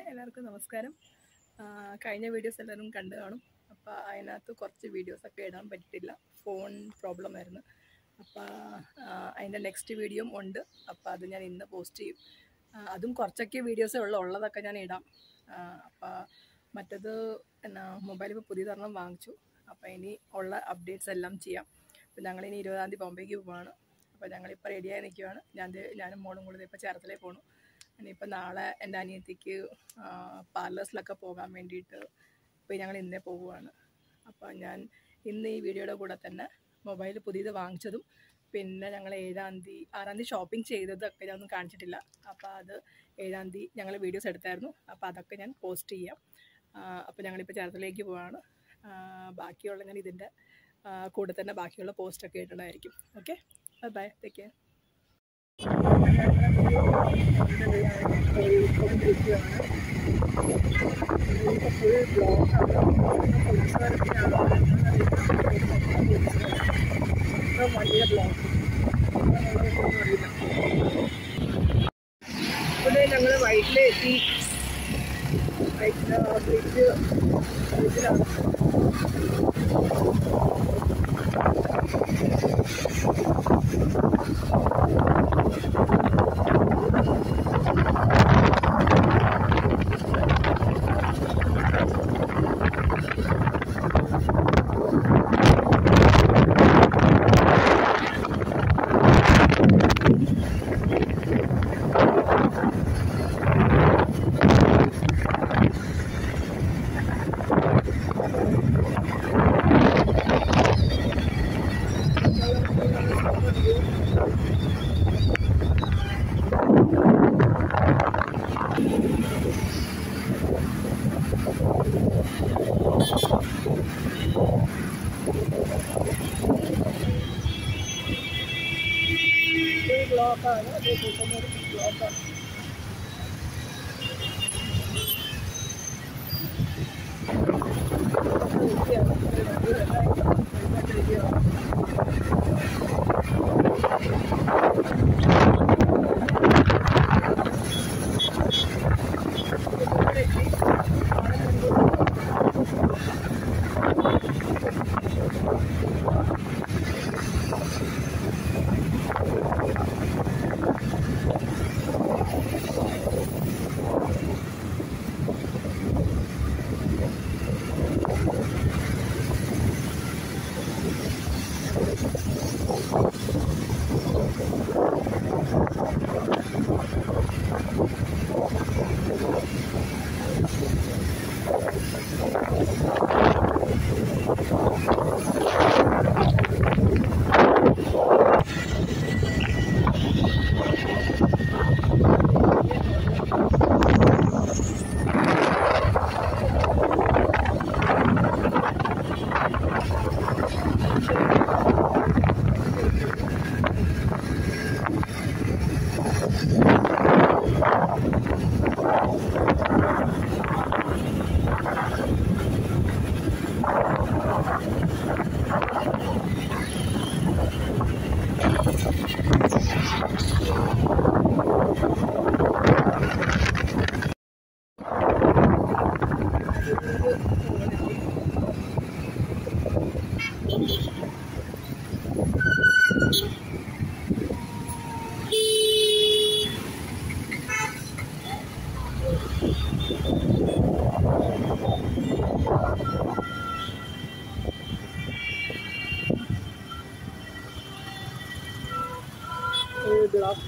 എല്ലാവർക്കും നമസ്കാരം ആ, കഴിഞ്ഞ വീഡിയോസ് എല്ലാവരും കണ്ടു കാണും അപ്പോൾ അതിനകത്ത് കുറച്ച് വീഡിയോസൊക്കെ ഇടാൻ പറ്റില്ല ഫോൺ പ്രോബ്ലം ആയിരുന്നു അപ്പോൾ അതിൻ്റെ നെക്സ്റ്റ് വീഡിയോയും ഉണ്ട് അപ്പോൾ അത് ഞാൻ ഇന്ന് പോസ്റ്റ് ചെയ്യും ആ, അതും കുറച്ചൊക്കെ വീഡിയോസേ ഉള്ളൂ ഉള്ളതൊക്കെ ഞാൻ ഇടാം അപ്പോൾ മറ്റത് എന്നാ മൊബൈൽ ഇപ്പോൾ പുതിയതൊരെണ്ണം വാങ്ങിച്ചു അപ്പോൾ ഇനി ഉള്ള അപ്ഡേറ്റ്സ് എല്ലാം ചെയ്യാം അപ്പോൾ ഞങ്ങളിനി ഇരുപതാം തീയതി ബോംബെക്ക് പോവാണ് അപ്പോൾ ഞങ്ങളിപ്പോൾ റെഡിയായി നിൽക്കുവാണ് ഞാൻ ദേ ഞാനും മോളും കൂടി ഇപ്പോൾ ചേർത്തലേ പോകണം ഇനിയിപ്പോൾ നാളെ എൻ്റെ അനിയത്തിക്ക് പാർലേഴ്സിലൊക്കെ പോകാൻ വേണ്ടിയിട്ട് ഇപ്പോൾ ഞങ്ങൾ ഇന്നേ പോവുകയാണ് അപ്പോൾ ഞാൻ ഇന്ന് ഈ വീഡിയോയുടെ കൂടെ തന്നെ മൊബൈൽ പുതിയത് വാങ്ങിച്ചതും പിന്നെ ഞങ്ങൾ ഏഴാം തീയതി ആറാം തീയതി ഷോപ്പിംഗ് ചെയ്തതൊക്കെ ഞാൻ ഒന്നും കാണിച്ചിട്ടില്ല അപ്പോൾ അത് ഏഴാം തീയതി ഞങ്ങൾ വീഡിയോസ് എടുത്തായിരുന്നു അപ്പോൾ അതൊക്കെ ഞാൻ പോസ്റ്റ് ചെയ്യാം അപ്പോൾ ഞങ്ങളിപ്പോൾ ചേർത്തലേക്ക് പോവാണ് ആ, ബാക്കിയുള്ള ഞാൻ ഇതിൻ്റെ ആ, കൂടെ തന്നെ ബാക്കിയുള്ള പോസ്റ്റൊക്കെ ഇടണമായിരിക്കും okay bye bye take care ഇവിടെ ഞങ്ങൾ വൈറ്റിലെത്തി വൈറ്റ് ബ്രിഡ്ജ് ബ്രിഡ്ജിലാണ് ഒരു ബ്ലോക്കാണ് അത് കൂട്ടുന്നൊരു ബ്ലോക്കാണ് ഒരു ബ്ലോക്ക്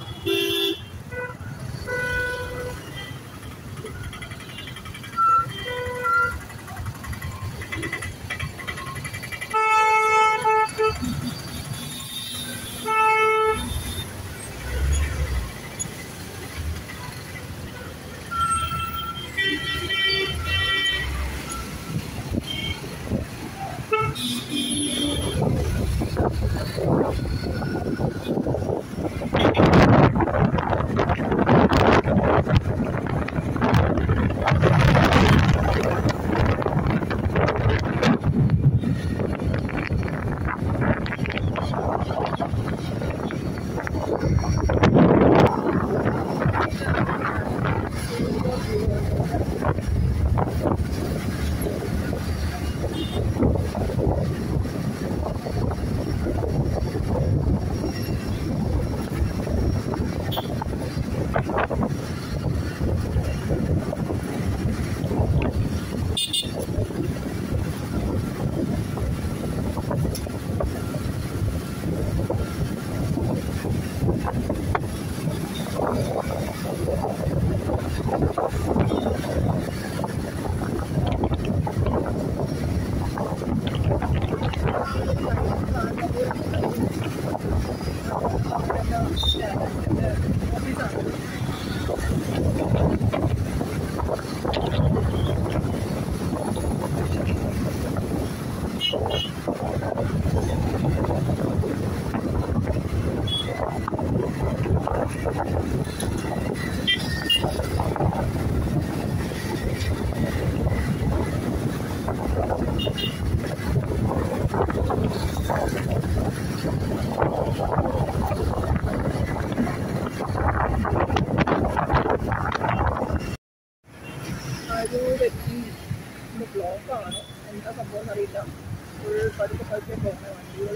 അരൂരെത്തി ഇന്ന് ബ്ലോക്കാണ് എന്താ സംഭവം എന്നറിയില്ല ഫുൾ പതുക്കെ പതുക്കെ പോകുന്ന വണ്ടികൾ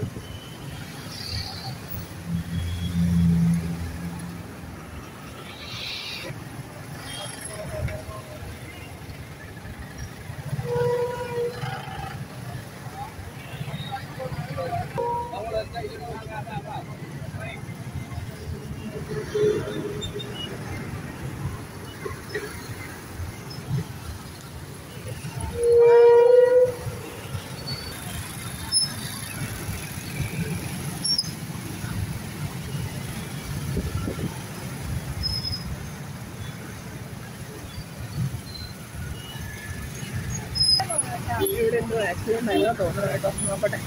ഇവിടെ എന്തോ ആക്സിഡന്റ് ആയതാ തോന്നുന്നു കേട്ടോ നോക്കട്ടെ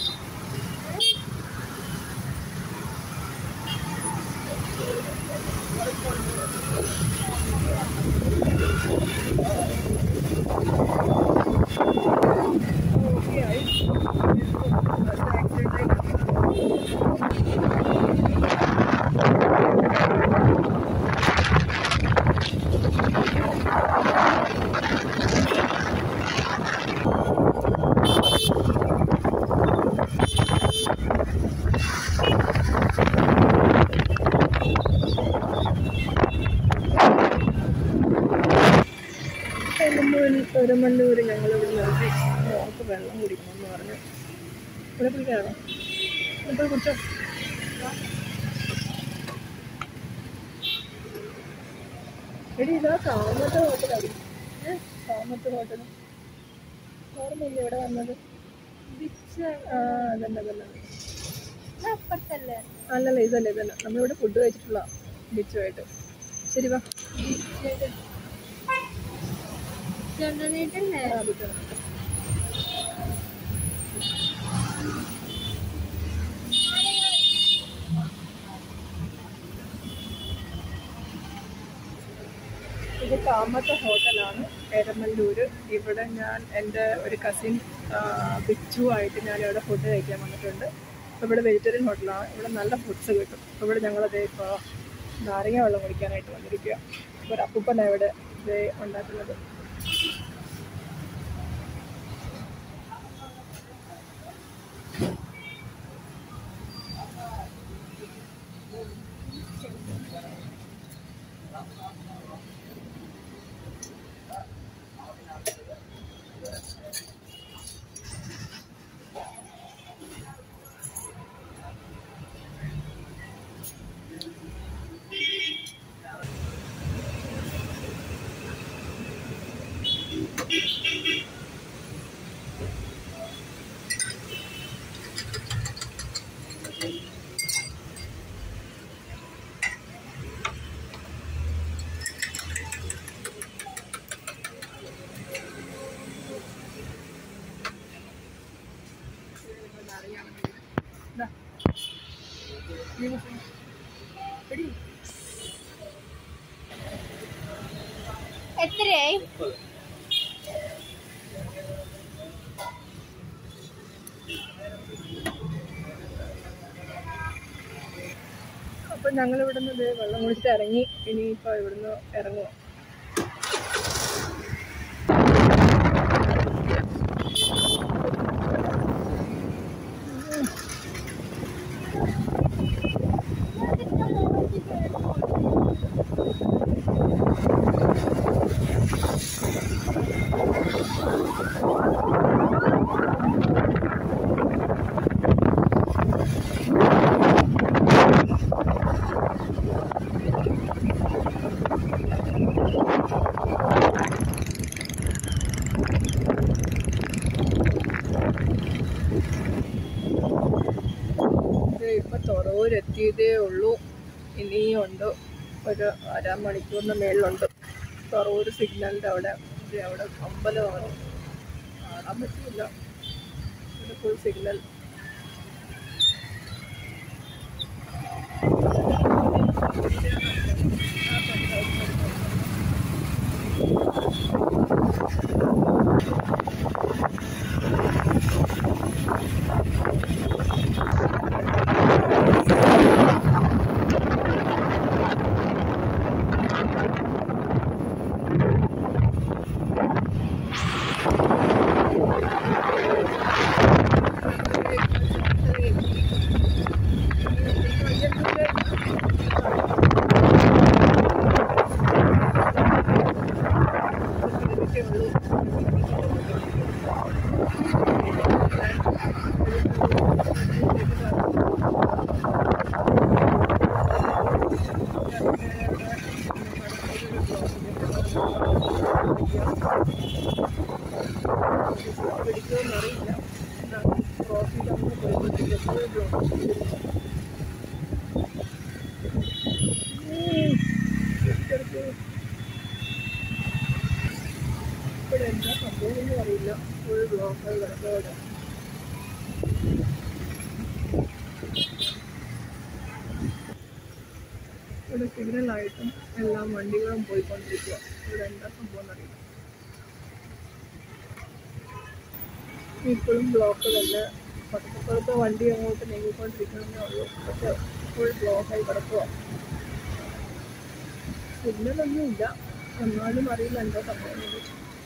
ഓക്കെ ആയി ആക്സിഡന്റ് ആയി പെരുമല്ലൂർ ഞങ്ങൾ ഇവിടെ നിർത്തി മോൾക്ക് വെള്ളം കുടിക്കണമെന്ന് പറഞ്ഞു ഇവിടെ കുടിക്കാണോ ഇപ്പോൾ കുടിച്ചോ എടി ഇതാ കാമത്ത് ഹോട്ടലടി കാമത്ത് ഹോട്ടൽ ഓർമ്മയില്ല ഇവിടെ വന്നത് ആ അതന്നെ അതന്നെ അപ്പുറത്തല്ലേ അല്ലല്ല ഇതല്ല ഇതല്ല നമ്മളിവിടെ ഫുഡ് കഴിച്ചിട്ടുള്ള ബീച്ചുമായിട്ട് ശരി വാ ചെന്നീട്ടല്ലേ ആ ബീച്ച് ഇത് കാമത്തെ ഹോട്ടലാണ് എരമല്ലൂര് ഇവിടെ ഞാൻ എൻ്റെ ഒരു കസിൻ ബിച്ചു ആയിട്ട് ഞാൻ ഇവിടെ ഫുഡ് കഴിക്കാൻ വന്നിട്ടുണ്ട് അപ്പോൾ ഇവിടെ വെജിറ്റേറിയൻ ഹോട്ടലാണ് ഇവിടെ നല്ല ഫുഡ്സ് കിട്ടും അപ്പോൾ ഇവിടെ ഞങ്ങളത് ഇപ്പോൾ നാരങ്ങ വെള്ളം കുടിക്കാനായിട്ട് വന്നിരിക്കുക അപ്പോൾ ഒരു അപ്പൂപ്പനാണ് ഇവിടെ ഇത് ഉണ്ടാക്കുന്നത് ദാ. നീ കുടിച്ചോ. എടി, എത്രയായി അപ്പൊ ഞങ്ങൾ ഇവിടുന്ന് ദേ വെള്ളം കുടിച്ചിട്ട് ഇറങ്ങി ഇനിയിപ്പോ ഇവിടുന്ന് ഇറങ്ങുക എത്തിയതേ ഉള്ളൂ ഇനിയും ഉണ്ട് ഒരു അരമണിക്കൂറിന് മേളിലുണ്ട് പറവൂർ സിഗ്നലിൻ്റെ അവിടെ ഇത് അവിടെ അമ്പലമാണ് കാണാൻ പറ്റില്ല ഇവിടെ ഫുൾ സിഗ്നൽ പിടിക്കുമെന്നറിയില്ല ക്രോസ് ചെയ്ത് പോയപ്പോഴത്തേക്ക് എപ്പോഴും ബ്ലോക്ക് ഇവിടെ എന്താ സംഭവം അറിയില്ല ഫുൾ ബ്ലോക്കായി കിടക്കവിടെ ഇവിടെ സിഗ്നലായിട്ടും എല്ലാ വണ്ടികളും പോയിക്കൊണ്ടിരിക്കുക ഇവിടെ എന്താ സംഭവം എന്നറിയില്ല ഇപ്പോഴും ബ്ലോക്ക് തന്നെ പതുക്കെ വണ്ടി അങ്ങോട്ട് നീങ്ങിക്കൊണ്ടിരിക്കണമെന്നേ ഉള്ളൂ പക്ഷെ ഫുൾ ബ്ലോക്കായി കിടക്കുക സിഗ്നലൊന്നും ഇല്ല എന്നാലും അറിയില്ല എന്താ സംഭവം എന്ന്.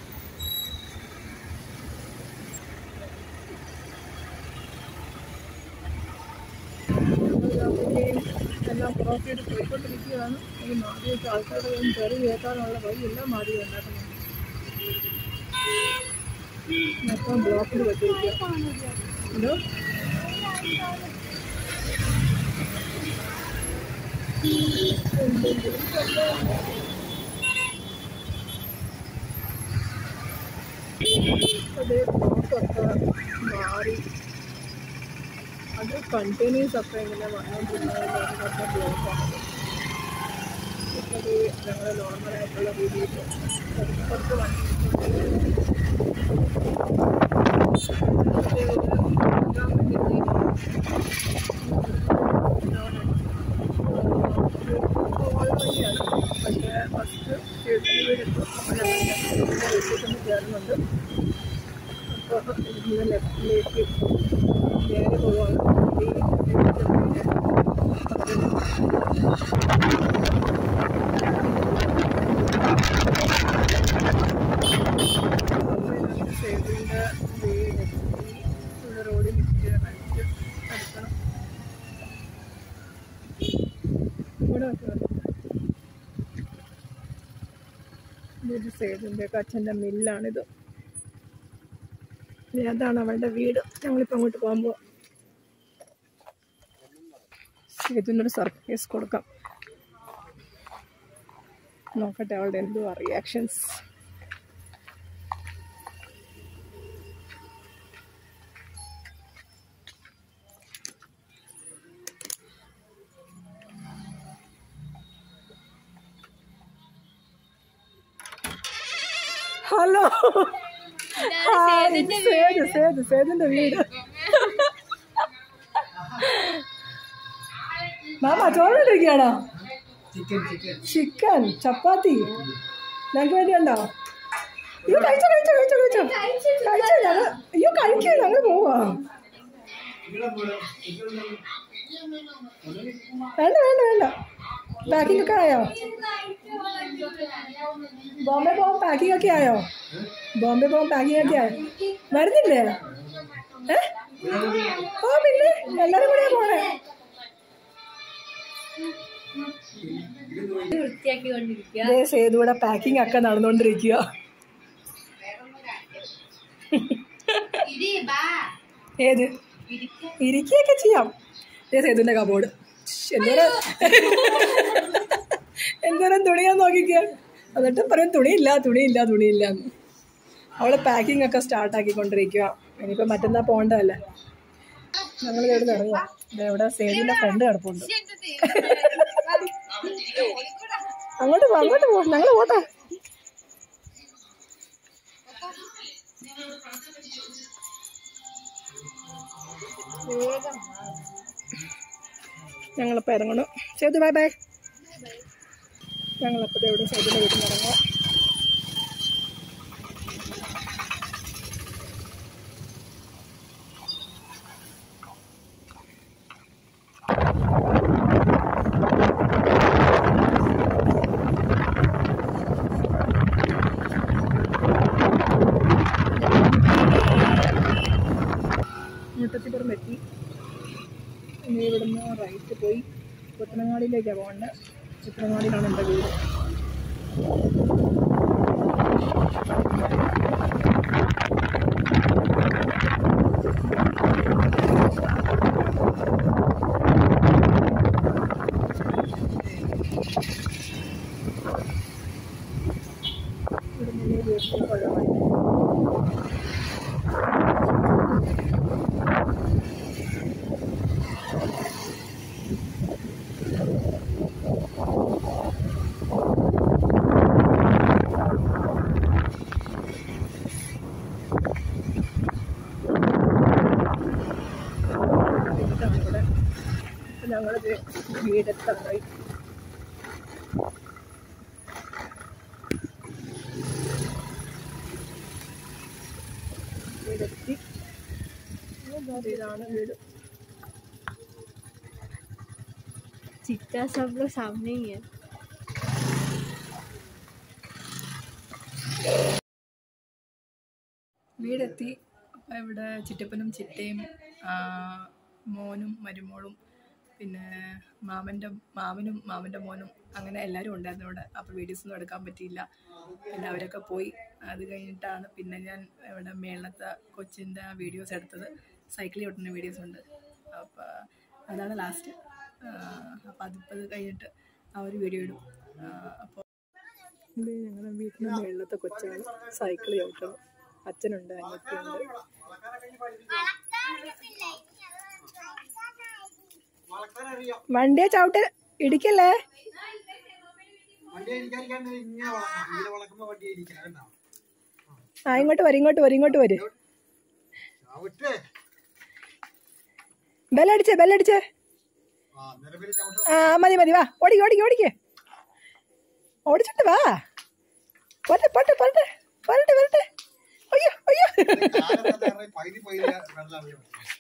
ഞങ്ങളിതാവുകയും എല്ലാം ക്രോസ് ചെയ്ത് പോയിക്കൊണ്ടിരിക്കുകയാണ് അത് മാറി വെച്ച ആൾക്കാരുടെ കയ്യിൽ നിന്ന് തെറി കേൾക്കാനുള്ള വഴിയെല്ലാം മാറി ഉണ്ടാക്കുന്നത് മൊത്തം ബ്ലോക്കിൽ വെച്ചിരിക്കുക എന്തോ അത് ബ്ലോക്കൊക്കെ മാറി അത് കണ്ടിന്യൂസ് ഒക്കെ ഇങ്ങനെ വന്നുകൊണ്ടിരുന്നതിനൊക്കെ ബ്ലോക്കാണ് ഇപ്പം അത് ഞങ്ങൾ നോർമലായിട്ടുള്ള രീതിയിൽ കുറച്ച് കുറച്ച് വണ്ടി പക്ഷേ ഫസ്റ്റ് വീടെത്തും അപ്പോൾ കയറുന്നുണ്ട് അപ്പോൾ ഇതിൻ്റെ ലെഫ്റ്റിലേക്ക് നേരെ പോവാണ് ഈ സേവിൻ്റെ വീടെത്തി ഇവിടെ റോഡിൽ കഴിച്ച് അടുക്കണം ഇവിടെ വെക്കണം ഇതൊരു സേതുൻ്റെ ഒക്കെ അച്ഛൻ്റെ മില്ലാണിത് ഇനി അതാണ് അവളുടെ വീട് ഞങ്ങളിപ്പോൾ അങ്ങോട്ട് പോകുമ്പോൾ സേതുവിനൊരു സർപ്രൈസ് കൊടുക്കാം നോക്കട്ടെ അവളുടെ എന്തുവാ റിയാക്ഷൻസ് ഹലോ സേതു സേതു സേതുന്റെ വീട് മാമ ചോറിട്ടിരിക്കുകയാണോ ചിക്കൻ ചപ്പാത്തി ഞങ്ങൾക്ക് വേണ്ടിയുണ്ടോ അയ്യോ കഴിച്ചോ കഴിച്ചോ കഴിച്ചോ കഴിച്ചോ കഴിച്ചോ ഞങ്ങൾ അയ്യോ കഴിക്കോ ഞങ്ങൾ പോവാ വേണ്ട വേണ്ട വേണ്ട പാക്കിംഗ് ഒക്കെ ആയോ ബോംബെ പോകാൻ പാക്കിംഗ് ഒക്കെ ആയോ ബോംബെ പോകാൻ പാക്കിംഗ് ഒക്കെ ആയോ വരുന്നില്ലേ ഏ ഓ പിന്നെ എല്ലാരും കൂടെയാ പോണേ വൃത്തിയാക്കിക്കൊണ്ടിരിക്കുക ദേ സേതുവിടെ പാക്കിംഗ് ഒക്കെ നടന്നുകൊണ്ടിരിക്കുക ഏത് ഇരിക്കുകയൊക്കെ ചെയ്യാം ദേ സേതുവിന്റെ കബോർഡ് എന്തോരം എന്തോരം തുണിയാ നോക്കിക്കുക എന്നിട്ട് പറയും തുണിയില്ല തുണിയില്ല തുണിയില്ല എന്ന് അവള് പാക്കിംഗ് ഒക്കെ സ്റ്റാർട്ട് ആക്കിക്കൊണ്ടിരിക്കുക ഇനിയിപ്പോൾ മറ്റന്നാ പോകേണ്ടതല്ലേ ഞങ്ങൾ ഇവിടെ നിന്ന് ഇറങ്ങുക ദേ ഇവിടെ സേതുവിന്റെ ഫ്രണ്ട് കിടപ്പുണ്ട് അങ്ങോട്ട് പോ അങ്ങോട്ട് പോ ഞങ്ങൾ പോട്ടെ ഞങ്ങളിപ്പോൾ ഇറങ്ങണം സേതു ബൈ ബൈ ഞങ്ങളപ്പോൾ ദേ ഇവിടെ സേതുവിൻ്റെ വീട്ടിൽ നിന്ന് ഇറങ്ങുക മുട്ടത്തിപ്പുറം എത്തി ഇനി ഇവിടുന്ന് റൈറ്റ് പോയി പുത്തനങ്ങാടിയിലേക്കാണ് പോകേണ്ടത് പുത്തനങ്ങാടിയിലാണ് എൻ്റെ വീട് ഇവിടുന്ന് ഇനി വീട്ടിലേക്ക് കൊള്ളാം ഇതാണ് ഇവിടെ ഞങ്ങളത് വീടെത്താറായി വീടെത്തി ഇതാണ് വീട് चिट्टा सब लोग सामने ही है വീടെത്തി അപ്പോൾ ഇവിടെ ചിറ്റപ്പനും ചിറ്റയും ആ, മോനും മരുമോളും പിന്നെ മാമൻ്റെ മാമനും മാമൻ്റെ മോനും അങ്ങനെ എല്ലാവരും ഉണ്ടായിരുന്നു ഇവിടെ അപ്പോൾ വീഡിയോസൊന്നും എടുക്കാൻ പറ്റിയില്ല പിന്നെ അവരൊക്കെ പോയി അത് കഴിഞ്ഞിട്ടാണ് പിന്നെ ഞാൻ ഇവിടെ മേളത്തെ കൊച്ചിൻ്റെ വീഡിയോസ് എടുത്തത് സൈക്കിളിൽ ഓട്ടുന്ന വീഡിയോസ് ഉണ്ട് അപ്പോൾ അതാണ് ലാസ്റ്റ് അപ്പോൾ അതിപ്പോൾ അത് കഴിഞ്ഞിട്ട് ആ ഒരു വീഡിയോ ഇടും അപ്പോൾ ഇത് ഞങ്ങളുടെ വീട്ടിൻ്റെ മേളത്തെ കൊച്ചാണ് സൈക്കിൾ ചവിട്ടണം അച്ഛനുണ്ട് അനിയത്തിയുണ്ട് വണ്ടിയെ ചവിട്ട് ഇടിക്കല്ലേ വണ്ടി ഇരിക്കാൻ ഇങ്ങനെ വളക്കണം ഇങ്ങനെ വളക്കുമ്പോ വണ്ടി ഇരിക്കണം കേട്ടോ ആ ഇങ്ങോട്ട് വരും ഇങ്ങോട്ട് വരും ഇങ്ങോട്ട് വരും ചവിട്ട് ബെല്ലടിച്ചേ ബെല്ലടിച്ചേ ആ നിലവിൽ ചവിട്ട് ആ മതി മതി വാ ഓടിക്ക് ഓടിക്ക് ഓടിക്ക് ഓടിച്ചിട്ട് വാ പോട്ടെ പോട്ടെ പോട്ടെ വരട്ടെ വരട്ടെ അയ്യോ അയ്യോ കാലം പൈതി പൈതി വെള്ളം അറിയാൻ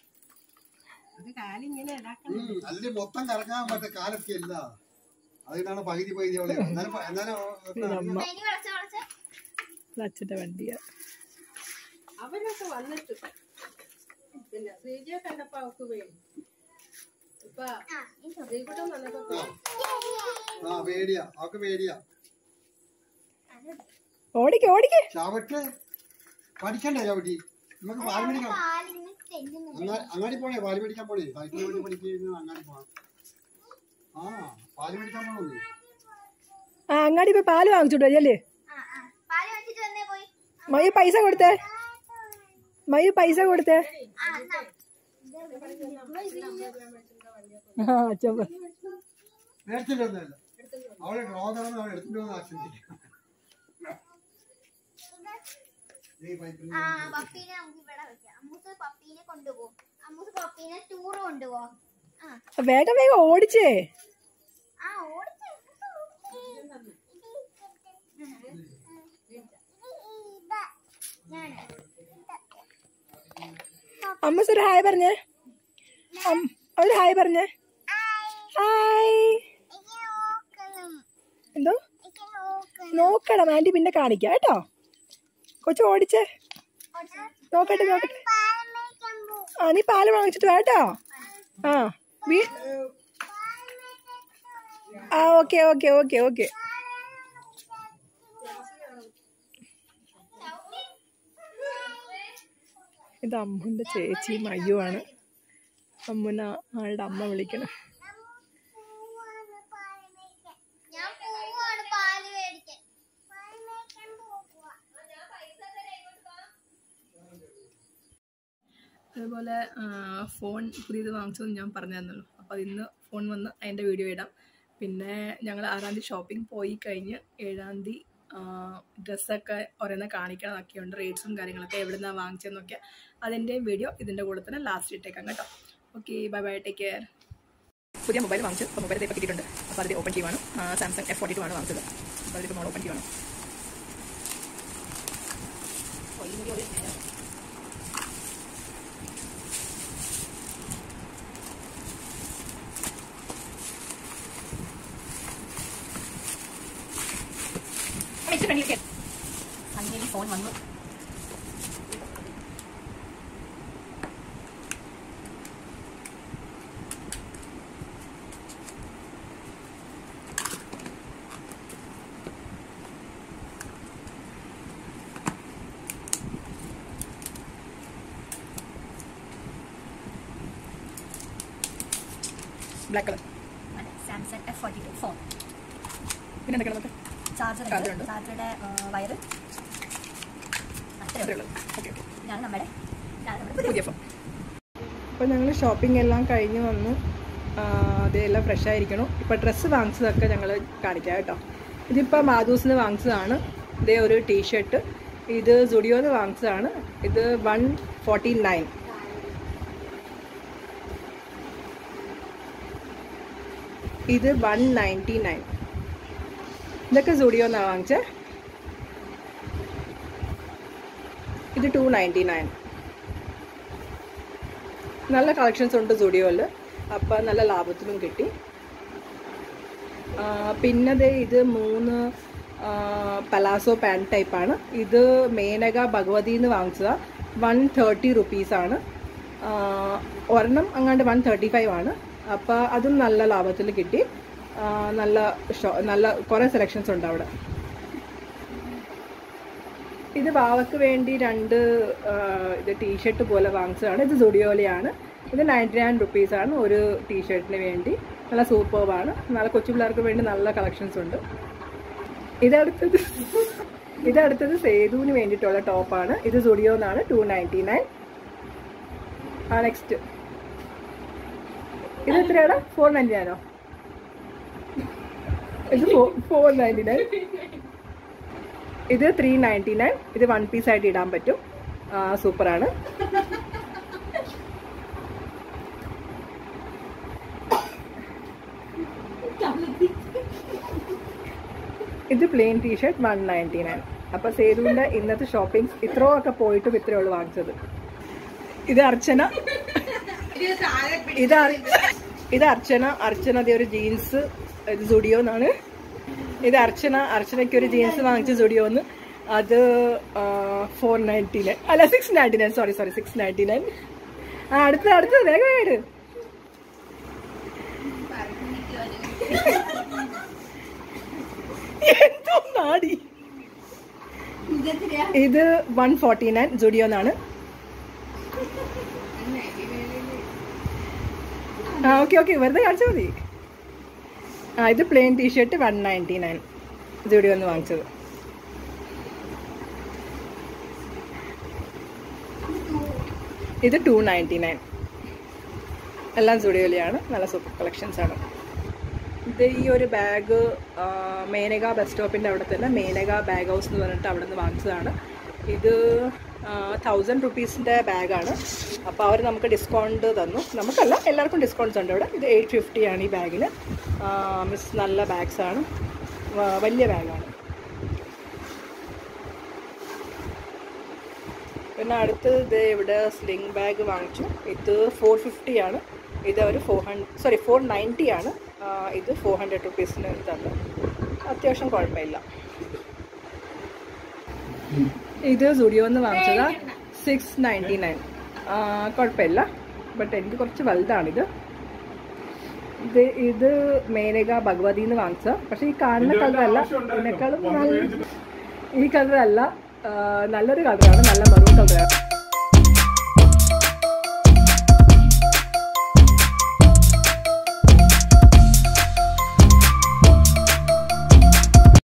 അല്ലെ മൊത്തം കറങ്ങാൻ പറ്റ കാലൊക്കെയല്ല അതിനാണ് പകുതി പകുതി അവളെ എന്നാലും എന്നാലും അമ്മ അച്ഛൻ്റെ വണ്ടിയാ അവരൊക്കെ വന്നിട്ട് പിന്നെ ശ്രീജയെ കണ്ടപ്പോ അവക്ക് വേണ്ടി ഇപ്പൊ ശ്രീകുട്ടം വന്നപ്പോ ആ പേടിയാ അവക്ക് പേടിയാ ഓടിക്ക് ഓടിക്ക് ചവിട്ട് പഠിക്കണ്ടേ ചവിട്ടി നമുക്ക് പാല് മേടിക്കണം അങ്ങാടി അങ്ങാടി പോണേ പാല് മേടിക്കാൻ പോണേ സൈക്കിൾ വേണ്ടി പഠിക്കുന്ന അങ്ങാടി പോണം ആ പാല് മേടിക്കാൻ പോണേ ആ അങ്ങാടി പോയി പാല് വാങ്ങിച്ചോട്ടോ അല്ലേ പാല് വെച്ചിട്ട് വന്നേ പോയി മയ്യ പൈസ കൊടുത്തേ മയ്യ പൈസ കൊടുത്തേ ആ അച്ഛൻ പറ- മേടിച്ചിട്ടൊന്നുമല്ല അവളെ ഡ്രോ തറന്ന് അവൾ എടുത്തിട്ട് വന്ന് ആശ്രയിക്കും ഈ പൈപ്പിൽ ആ പപ്പീനെ നമുക്ക് ഇവിടെ വെക്കാം അമ്മൂസ് പപ്പീനെ കൊണ്ടുപോകും അമ്മൂസ് പപ്പീനെ ടൂർ കൊണ്ടുപോകും ആ വേഗം വേഗം ഓടിച്ചേ ആ ഓടിച്ച് ഞാൻ അമ്മ ഒരു ഹായ് പറഞ്ഞേ അം- ഒരു ഹായ് പറഞ്ഞേ ഹായ് എന്തോ നോക്കണം ആന്റി പിന്നെ കാണിക്കാം കേട്ടോ കൊച്ചു ഓടിച്ചേ നോക്കട്ടെ നോക്കട്ടെ ആ നീ പാല് വാങ്ങിച്ചിട്ട് വാ കേട്ടോ ആ വീ ആ ഓക്കെ ഓക്കെ ഓക്കെ ഓക്കെ ഇത് അമ്മുൻ്റെ ചേച്ചിയും അയ്യുമാണ് അമ്മുന ആളുടെ അമ്മ വിളിക്കണം ഞാൻ പോവാണ് പാല് മേടിക്കാൻ പാല് മേടിക്കാൻ പോവാ അതേപോലെ ആ, ഫോൺ പുതിയത് വാങ്ങിച്ചതെന്ന് ഞാൻ പറഞ്ഞിരുന്നല്ലോ അപ്പോൾ ഇന്ന് ഫോൺ വന്ന് അതിൻ്റെ വീഡിയോ ഇടാം പിന്നെ ഞങ്ങൾ ആറാം തീയതി ഷോപ്പിംഗ് പോയി കഴിഞ്ഞ് ഏഴാം തീയതി ഡ്രസ്സൊക്കെ ഓരോന്ന് കാണിക്കണമൊക്കെയുണ്ട് റേറ്റ്സും കാര്യങ്ങളൊക്കെ എവിടെ നിന്നാണ് വാങ്ങിച്ചതെന്നൊക്കെ അതിൻ്റെയും വീഡിയോ ഇതിൻ്റെ കൂടെ തന്നെ ലാസ്റ്റ് ഇട്ടേക്കാം കേട്ടോ okay bye bye take care പുതിയ മൊബൈൽ വാങ്ങിച്ചു അപ്പോൾ മൊബൈൽ ഇപ്പോൾ കിട്ടിയിട്ടുണ്ട് അപ്പോൾ അതിൽ ഓപ്പൺ ചെയ്യുവാണ് സാംസങ് എഫ് ഫോർട്ടി ടു ആണ് വാങ്ങിച്ചത് അപ്പോൾ അതിലിപ്പോൾ മോൾ ഓപ്പൺ ചെയ്യുവാണ് ഓ, ഈ വീഡിയോ ഒരു- അങ്ങനെ ഫോൺ വന്നു black colour Samsung F forty two phone പിന്നെ എന്തൊക്കെയാണ് നമുക്ക് ചാർജർ Charger ഉണ്ട് ഉണ്ട്. ചാർജറുടെ വയറ് അത്രേ അത്രേ ഉള്ളൂ ഉള്ളൂ ഓക്കെ ഓക്കെ ഇതാണ് നമ്മുടെ ഇതാണ് നമ്മുടെ പുതിയ ഫോൺ അപ്പോൾ ഞങ്ങൾ ഷോപ്പിംഗ് എല്ലാം കഴിഞ്ഞ് വന്നു ആ, അതെല്ലാം ഫ്രഷ് ആയിരിക്കണം ഇപ്പോൾ ഡ്രസ്സ് വാങ്ങിച്ചതൊക്കെ ഞങ്ങൾ കാണിക്കാം കേട്ടോ ഇതിപ്പോൾ മാധൂസിന് വാങ്ങിച്ചതാണ് ഇതേ ഒരു ടീഷർട്ട് ഇത് സുഡിയോന്ന് വാങ്ങിച്ചതാണ് ഇത് വൺ ഫോർട്ടി നയൻ ഇത് വൺ നയൻറ്റി നയൻ ഇതൊക്കെ സുഡിയോന്നാണ് വാങ്ങിച്ചത് ഇത് ടു നയൻറ്റി നയൻ നല്ല കളക്ഷൻസ് ഉണ്ട് സുഡിയോയിൽ അപ്പം നല്ല ലാഭത്തിലും കിട്ടി ആ, പിന്നെ ദേ ഇത് മൂന്ന് പലാസോ പാൻറ് ടൈപ്പാണ് ഇത് മേനക ഭഗവതി എന്ന് വാങ്ങിച്ചതാണ് വൺ തേർട്ടി റുപ്പീസാണ് ഒരെണ്ണം അങ്ങാണ്ട് വൺ തേർട്ടി ഫൈവ് ആണ് അപ്പോൾ അതും നല്ല ലാഭത്തിൽ കിട്ടി ആ, നല്ല ഷോ നല്ല കുറേ സെലക്ഷൻസ് ഉണ്ട് അവിടെ ഇത് വാവക്ക് വേണ്ടി രണ്ട് ആ, ഇത് ടീഷർട്ട് പോലെ വാങ്ങിച്ചതാണ് ഇത് സുഡിയോലെയാണ് ഇത് നയൻറ്റി നയൻ റുപ്പീസാണ് ഒരു ടീഷർട്ടിന് വേണ്ടി നല്ല സൂപ്പർബാണ് നല്ല കൊച്ചു പിള്ളേർക്ക് വേണ്ടി നല്ല കളക്ഷൻസ് ഉണ്ട് ഇതടുത്തത് ഇതടുത്തത് സേതുവിന് വേണ്ടിയിട്ടുള്ള ടോപ്പാണ് ഇത് സുഡിയോ എന്നാണ് ടു നയൻറ്റി നയൻ ആ നെക്സ്റ്റ് ഇത് എത്രയാണ് ഫോർ നയൻറ്റി നയനോ ഇത് ഫോർ നയൻറ്റി നയൻ ഇത് ത്രീ നയൻറ്റി നയൻ ഇത് വൺ പീസ് ആയിട്ട് ഇടാൻ പറ്റും ആ, സൂപ്പറാണ് ഇത് plain T shirt one ninety nine അപ്പോൾ സേതുവിൻ്റെ ഇന്നത്തെ ഷോപ്പിംഗ് ഇത്രയും ഒക്കെ പോയിട്ടും ഇത്രയേ ഉള്ളൂ വാങ്ങിച്ചത് ഇത് അർച്ചന ഇത് അർ- ഇത് അർച്ചന അർച്ചന അതേ ഒരു ജീൻസ് ഇത് സുഡിയോ എന്നാണ് ഇത് അർച്ചന അർച്ചനയ്ക്ക് ഒരു ജീൻസ് വാങ്ങിച്ച സുഡിയോന്ന് അത് ഫോർ നയൻറ്റി നയൻ അല്ല six ninety nine sorry sorry six ninety nine ആ അടുത്ത അടുത്ത വേഗം വേട് എന്തോ നാടി ഇത് വൺ ഫോർട്ടി നയൻ സുഡിയോ എന്നാണ് ആ ഓക്കെ ഓക്കെ വെറുതെ കാണിച്ചാൽ മതി ആ ഇത് plain T shirt one ninety nine Zudio എന്ന് വാങ്ങിച്ചത് ഇത് ടു നയൻറ്റി നയൻ എല്ലാം സ്റ്റുഡിയോയിലാണ് നല്ല സൂപ്പർ കളക്ഷൻസ് ആണ് ഇത് ഈ ഒരു ബാഗ് മേനക ബസ് സ്റ്റോപ്പിൻ്റെ അവിടെ തന്നെ മേനക ബാഗ് ഹൗസ് എന്ന് പറഞ്ഞിട്ട് അവിടെ നിന്ന് വാങ്ങിച്ചതാണ് ഇത് തൗസൻഡ് റുപ്പീസിൻ്റെ ബാഗാണ് അപ്പോൾ അവർ നമുക്ക് ഡിസ്കൗണ്ട് തന്നു നമുക്കല്ല എല്ലാവർക്കും ഡിസ്കൗണ്ട്സ് ഉണ്ട് ഇവിടെ ഇത് എയ്റ്റ് ഫിഫ്റ്റി ആണ് ഈ ബാഗിന് മിസ് നല്ല ബാഗ്സ് ആണ് വ- വലിയ ബാഗാണ് പിന്നെ അടുത്തത് ഇത് ഇവിടെ സ്ലിംഗ് ബാഗ് വാങ്ങിച്ചു ഇത് ഫോർ ഫിഫ്റ്റി ആണ് ഇത് അവർ four hundred sorry four ninety ആണ് ആ, ഇത് ഫോർ ഹൺഡ്രഡ് റുപ്പീസിന് തന്നു അത്യാവശ്യം കുഴപ്പമില്ല ഇത് സുഡിയോ എന്ന് വാങ്ങിച്ചതാ സിക്സ് നയൻറ്റി നയൻ കുഴപ്പമില്ല ബട്ട് എനിക്ക് കുറച്ച് വലുതാണിത് ഇത് ഇത് മേനക ഭഗവതി എന്ന് വാങ്ങിച്ച പക്ഷെ ഈ കാണുന്ന കളറല്ല ഇതിനേക്കാളും നല്ല ഈ കളറല്ല ആ, നല്ലൊരു കളറാണ് നല്ല മറൂൺ കളറാണ്